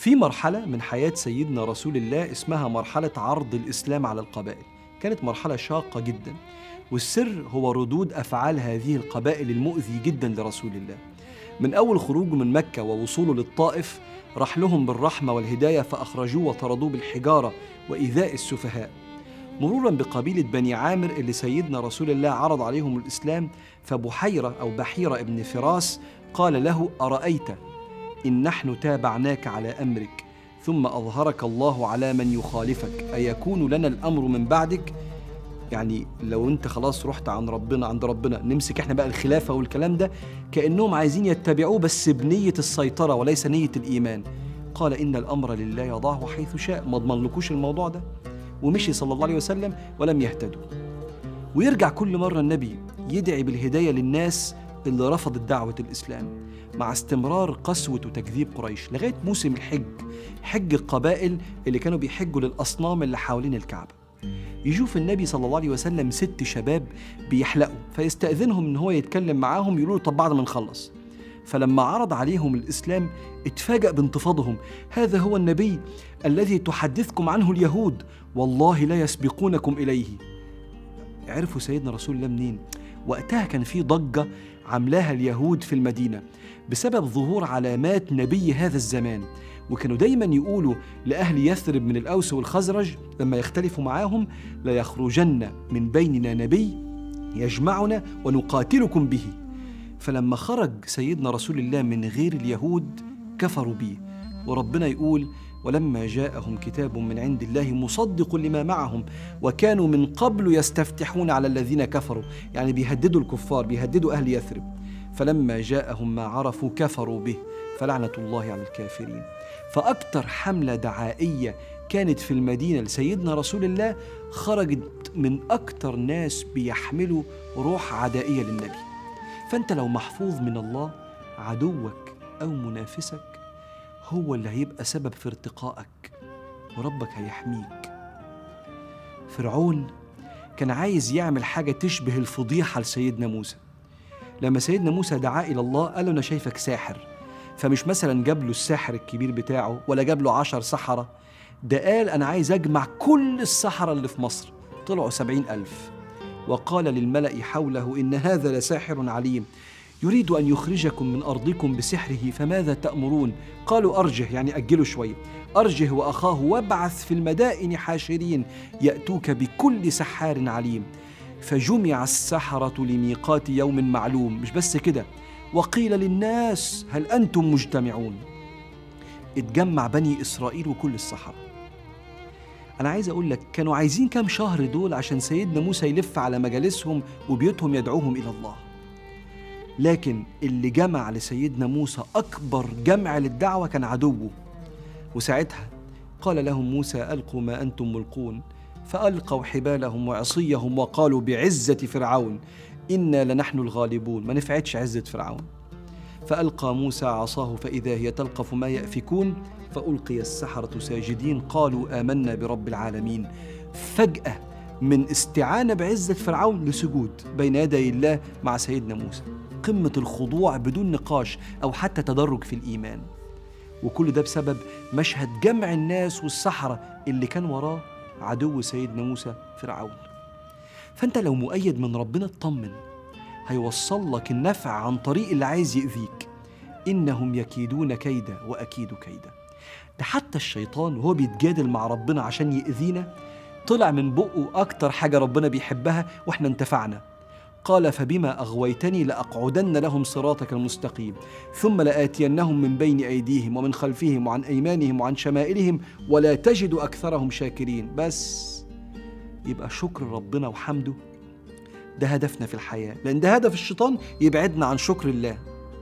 في مرحلة من حياة سيدنا رسول الله اسمها مرحلة عرض الإسلام على القبائل كانت مرحلة شاقة جدا والسر هو ردود أفعال هذه القبائل المؤذي جدا لرسول الله من أول خروجه من مكة ووصوله للطائف راح لهم بالرحمة والهداية فأخرجوه وطردوه بالحجارة وإيذاء السفهاء مرورا بقبيلة بني عامر اللي سيدنا رسول الله عرض عليهم الإسلام فبحيرة أو بحيرة ابن فراس قال له أرأيت إن نحن تابعناك على أمرك ثم أظهرك الله على من يخالفك أيكون لنا الأمر من بعدك يعني لو انت خلاص رحت عن ربنا عند ربنا نمسك احنا بقى الخلافه والكلام ده كانهم عايزين يتبعوه بس بنيه السيطره وليس نيه الايمان قال ان الامر لله يضعه حيث شاء ما اضمنلكوش الموضوع ده ومشي صلى الله عليه وسلم ولم يهتدوا ويرجع كل مره النبي يدعي بالهدايه للناس اللي رفضت دعوه الاسلام مع استمرار قسوه وتكذيب قريش لغايه موسم الحج حج القبائل اللي كانوا بيحجوا للاصنام اللي حوالين الكعبه يشوف النبي صلى الله عليه وسلم ست شباب بيحلقوا فيستأذنهم ان هو يتكلم معاهم يقولوا له طب بعد ما نخلص فلما عرض عليهم الإسلام اتفاجأ بانتفاضهم هذا هو النبي الذي تحدثكم عنه اليهود والله لا يسبقونكم إليه عرفوا سيدنا رسول الله منين وقتها كان في ضجة عملاها اليهود في المدينة بسبب ظهور علامات نبي هذا الزمان وكانوا دايما يقولوا لأهل يثرب من الأوس والخزرج لما يختلفوا معاهم ليخرجن من بيننا نبي يجمعنا ونقاتلكم به فلما خرج سيدنا رسول الله من غير اليهود كفروا به وربنا يقول ولما جاءهم كتاب من عند الله مصدق لما معهم وكانوا من قبل يستفتحون على الذين كفروا يعني بيهددوا الكفار بيهددوا أهل يثرب فلما جاءهم ما عرفوا كفروا به فلعنة الله على الكافرين فأكثر حملة دعائية كانت في المدينة لسيدنا رسول الله خرجت من أكثر ناس بيحملوا روح عدائية للنبي فأنت لو محفوظ من الله عدوك أو منافسك هو اللي هيبقى سبب في ارتقائك وربك هيحميك فرعون كان عايز يعمل حاجة تشبه الفضيحة لسيدنا موسى لما سيدنا موسى دعا إلى الله قال له أنا شايفك ساحر فمش مثلا جاب له الساحر الكبير بتاعه ولا جاب له عشر سحرة ده قال أنا عايز أجمع كل السحرة اللي في مصر طلعوا سبعين ألف وقال للملأ حوله إن هذا لساحر عليم يريد أن يخرجكم من أرضكم بسحره فماذا تأمرون قالوا أرجه يعني أجلوا شوية أرجه وأخاه وابعث في المدائن حاشرين يأتوك بكل سحار عليم فجمع السحرة لميقات يوم معلوم مش بس كده وقيل للناس هل أنتم مجتمعون اتجمع بني إسرائيل وكل السحرة أنا عايز أقول لك كانوا عايزين كام شهر دول عشان سيدنا موسى يلف على مجالسهم وبيوتهم يدعوهم إلى الله لكن اللي جمع لسيدنا موسى أكبر جمع للدعوة كان عدوه وساعتها قال لهم موسى ألقوا ما أنتم ملقون فألقوا حبالهم وعصيهم وقالوا بعزة فرعون إنا لنحن الغالبون ما نفعتش عزة فرعون فألقى موسى عصاه فإذا هي تلقف ما يأفكون فألقي السحرة ساجدين قالوا آمنا برب العالمين فجأة من استعانة بعزة فرعون لسجود بين يدي الله مع سيدنا موسى قمة الخضوع بدون نقاش أو حتى تدرج في الإيمان وكل ده بسبب مشهد جمع الناس والسحرة اللي كان وراه عدو سيدنا موسى فرعون فأنت لو مؤيد من ربنا اطمن هيوصل لك النفع عن طريق اللي عايز يأذيك إنهم يكيدون كيدا وأكيد كيدا ده حتى الشيطان وهو بيتجادل مع ربنا عشان يأذينا طلع من بقه أكتر حاجة ربنا بيحبها وإحنا انتفعنا قال فبما أغويتني لأقعدن لهم صراطك المستقيم ثم لآتينهم من بين أيديهم ومن خلفهم وعن أيمانهم وعن شمائلهم ولا تجد أكثرهم شاكرين بس يبقى شكر ربنا وحمده ده هدفنا في الحياة لأن ده هدف الشيطان يبعدنا عن شكر الله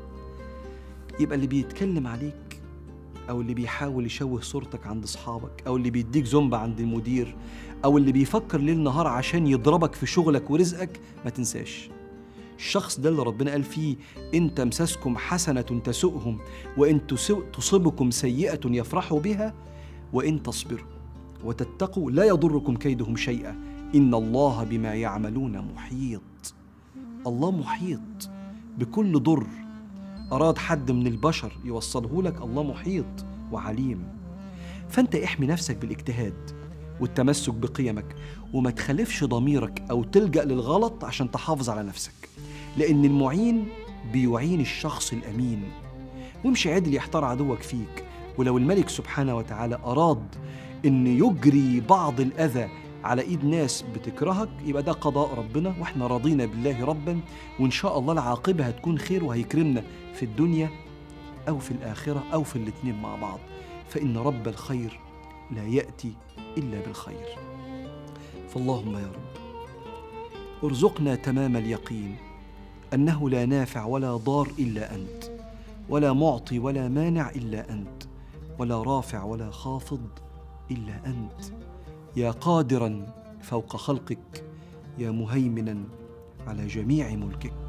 يبقى اللي بيتكلم عليك أو اللي بيحاول يشوه صورتك عند أصحابك أو اللي بيديك زومبا عند المدير أو اللي بيفكر ليل نهار عشان يضربك في شغلك ورزقك ما تنساش الشخص ده اللي ربنا قال فيه إن تمسسكم حسنة تسؤهم وإن تصبكم سيئة يفرحوا بها وإن تصبروا وتتقوا لا يضركم كيدهم شيئا إن الله بما يعملون محيط الله محيط بكل ضر أراد حد من البشر يوصله لك الله محيط وعليم فأنت احمي نفسك بالاجتهاد والتمسك بقيمك وما تخالفش ضميرك أو تلجأ للغلط عشان تحافظ على نفسك لأن المعين بيعين الشخص الأمين وامشي عدل يحتار عدوك فيك ولو الملك سبحانه وتعالى أراد إن يجري بعض الأذى على ايد ناس بتكرهك يبقى ده قضاء ربنا واحنا راضينا بالله ربا وان شاء الله العاقبه هتكون خير وهيكرمنا في الدنيا او في الاخره او في الاتنين مع بعض فان رب الخير لا ياتي الا بالخير فاللهم يا رب ارزقنا تمام اليقين انه لا نافع ولا ضار الا انت ولا معطي ولا مانع الا انت ولا رافع ولا خافض الا انت يا قادرا فوق خلقك يا مهيمنا على جميع ملكك